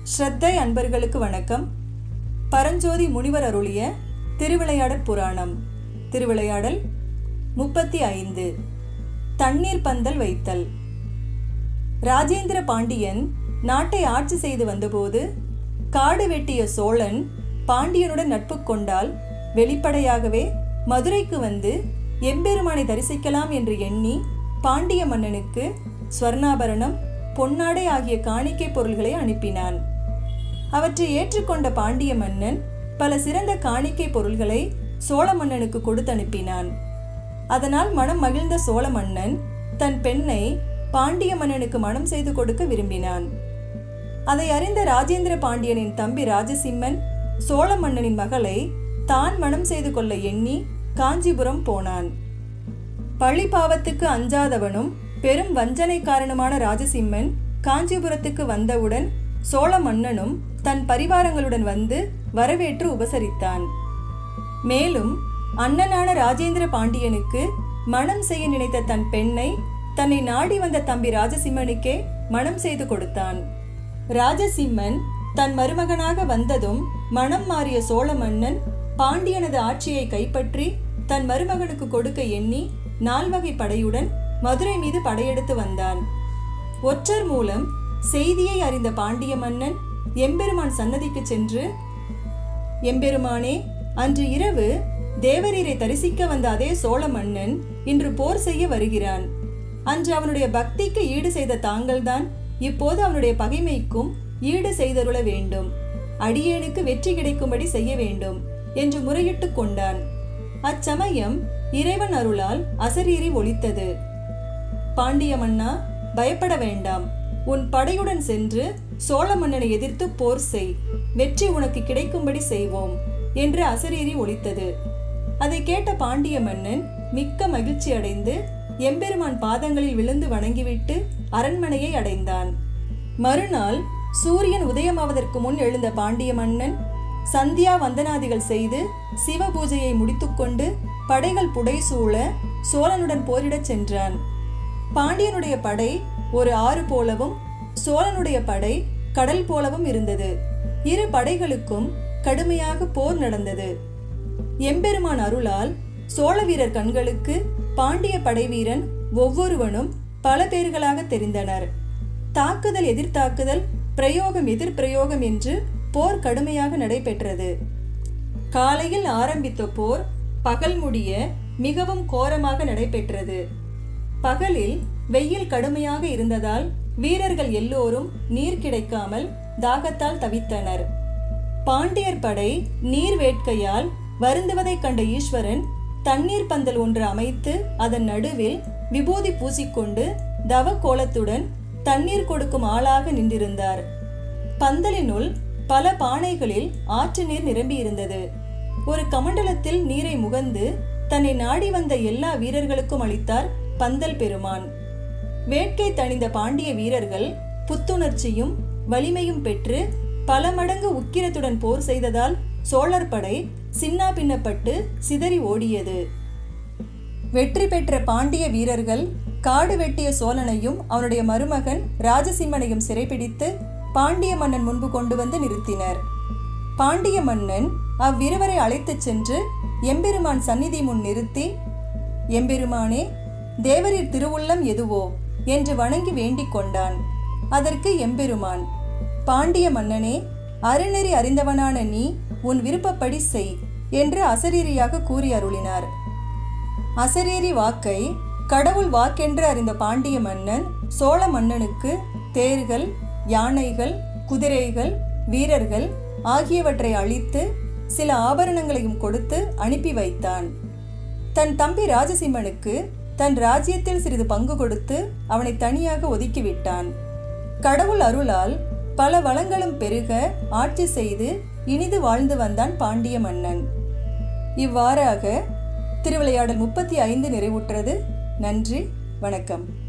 ஸ்ரத்தை அன்பர்களுக்கு வணக்கம் பரஞ்சோதி முனிவர் அருளிய திருவிளையாடற் புராணம் திருவிளையாடல் முப்பத்தி ஐந்து தண்ணீர் பந்தல் வைத்தல் ராஜேந்திர பாண்டியன் நாட்டை ஆட்சி செய்து வந்தபோது காடு வெட்டிய சோழன் பாண்டியனுடன் நட்பு கொண்டால் வெளிப்படையாகவே மதுரைக்கு வந்து எம்பெருமானை தரிசிக்கலாம் என்று எண்ணி பாண்டிய மன்னனுக்கு ஸ்வர்ணாபரணம் பொன்னாடை ஆகிய காணிக்கை பொருள்களை அனுப்பினான் அவற்றை ஏற்றுக்கொண்ட பாண்டிய மன்னன் பல சிறந்த காணிக்கை பொருள்களை சோழ மன்னனுக்கு கொடுத்து அனுப்பினான் அதனால் மனம் மகிழ்ந்த சோழ மன்னன் தன் பெண்ணை பாண்டிய மன்னனுக்கு மனம் செய்து கொடுக்க விரும்பினான் அதை அறிந்த ராஜேந்திர பாண்டியனின் தம்பி ராஜசிம்மன் சோழ மன்னனின் மகளை தான் மனம் செய்து கொள்ள எண்ணி காஞ்சிபுரம் போனான் பழி பாவத்துக்கு அஞ்சாதவனும் பெரும் வஞ்சனைக்காரனுமான ராஜசிம்மன் காஞ்சிபுரத்துக்கு வந்தவுடன் சோழ மன்னனும் தன் பரிவாரங்களுடன் வந்து வரவேற்று உபசரித்தான் மேலும் அண்ணனான ராஜேந்திர பாண்டியனுக்கு மனம் செய்ய நினைத்த தன் பெண்ணை தன்னை நாடி வந்த தம்பி ராஜசிம்மனுக்கே மனம் செய்து கொடுத்தான் ராஜசிம்மன் தன் மருமகனாக வந்ததும் மனம் மாறிய சோழ மன்னன் பாண்டியனது ஆட்சியை கைப்பற்றி தன் மருமகனுக்கு கொடுக்க எண்ணி நால்வகை படையுடன் மதுரை மீது படையெடுத்து வந்தான் ஒற்றர் மூலம் செய்தியை அறிந்த பாண்டிய மன்னன் எம்பெருமான் சன்னதிக்கு சென்று எம்பெருமானே அன்று இரவு தேவரீரை தரிசிக்க வந்த அதே சோழ மன்னன் இன்று போர் செய்ய வருகிறான் அன்று அவனுடைய பக்திக்கு ஈடு செய்த தாங்கள்தான் இப்போது அவனுடைய பகைமைக்கும் ஈடு செய்தருள வேண்டும் அடியேனுக்கு வெற்றி கிடைக்கும்படி செய்ய வேண்டும் என்று முறையிட்டு கொண்டான் அச்சமயம் இறைவன் அருளால் அசரீரி ஒலித்தது பாண்டிய மன்னா பயப்பட வேண்டாம் உன் படையுடன் சென்று சோழ மன்னனை எதிர்த்து போர் செய் வெற்றி உனக்கு கிடைக்கும்படி செய்வோம் என்று அசரீரி ஒலித்தது அதை கேட்ட பாண்டிய மன்னன் மிக்க மகிழ்ச்சி அடைந்து எம்பெருமான் பாதங்களில் விழுந்து வணங்கிவிட்டு அரண்மனையை அடைந்தான் மறுநாள் சூரியன் உதயமாவதற்கு முன் எழுந்த பாண்டிய மன்னன் சந்தியா வந்தனாதிகள் செய்து சிவ பூஜையை முடித்துக்கொண்டு படைகள் புடைசூழ சோழனுடன் போரிடச் சென்றான் பாண்டியனுடைய படை ஒரு ஆறு போலவும் சோழனுடைய படை கடல் போலவும் இருந்தது இரு படைகளுக்கும் கடுமையாக போர் நடந்தது எம்பெருமான் அருளால் சோழ வீரர் கண்களுக்கு பாண்டிய படை வீரன் ஒவ்வொருவனும் பல பேர்களாக தெரிந்தனர் தாக்குதல் எதிர்த்தாக்குதல் பிரயோகம் எதிர் பிரயோகம் என்று போர் கடுமையாக நடைபெற்றது காலையில் ஆரம்பித்த போர் பகல் முடிய மிகவும் கோரமாக நடைபெற்றது பகலில் வெயில் கடுமையாக இருந்ததால் வீரர்கள் எல்லோரும் நீர் கிடைக்காமல் தாகத்தால் தவித்தனர் பாண்டியர் படை நீர் வேட்கையால் வருந்துவதைக் கண்ட ஈஸ்வரன் தண்ணீர் பந்தல் ஒன்று அமைத்து அதன் நடுவில் விபூதி பூசிக்கொண்டு தவ கோலத்துடன் தண்ணீர் கொடுக்கும் ஆளாக நின்றிருந்தார் பந்தலினுள் பல பானைகளில் ஆற்று நீர் நிரம்பியிருந்தது ஒரு கமண்டலத்தில் நீரை முகந்து தன்னை நாடி வந்த எல்லா வீரர்களுக்கும் அளித்தார் பந்தல் பெருமான் வேட்கை தணிந்த பாண்டிய வீரர்கள் புத்துணர்ச்சியும் வலிமையும் பெற்று பல மடங்கு உக்கிரத்துடன் போர் செய்ததால் சோழர் படை சின்னா பின்னப்பட்டு சிதறி ஓடியது வெற்றி பெற்ற பாண்டிய வீரர்கள் காடு வெட்டிய சோழனையும் அவனுடைய மருமகன் ராஜசிம்மனையும் சிறைபிடித்து பாண்டிய மன்னன் முன்பு கொண்டு வந்து நிறுத்தினர் பாண்டிய மன்னன் அவ்விருவரை அழைத்துச் சென்று எம்பெருமான் சந்நிதி முன் நிறுத்தி எம்பெருமானே தேவரீர் திருவுள்ளம் எதுவோ என்று வணங்கி வேண்டிக் கொண்டான் அதற்கு எம்பெருமான் பாண்டிய மன்னனே அருநெறி அறிந்தவனான நீ உன் விருப்பப்படி செய் என்று அசரீரியாக கூறி அருளினார் அசரீரி வாக்கை கடவுள் வாக்கென்று அறிந்த பாண்டிய மன்னன் சோழ மன்னனுக்கு தேர்கள் யானைகள் குதிரைகள் வீரர்கள் ஆகியவற்றை அளித்து சில ஆபரணங்களையும் கொடுத்து அனுப்பி வைத்தான் தன் தம்பி ராஜசிம்மனுக்கு தன் ராஜ்யத்தில் சிறிது பங்கு கொடுத்து அவனை தனியாக ஒதுக்கிவிட்டான் கடவுள் அருளால் பல வளங்களும் பெருக ஆட்சி செய்து இனிது வாழ்ந்து வந்தான் பாண்டிய மன்னன் இவ்வாறாக திருவிளையாடல் முப்பத்தி ஐந்து நிறைவுற்றது நன்றி வணக்கம்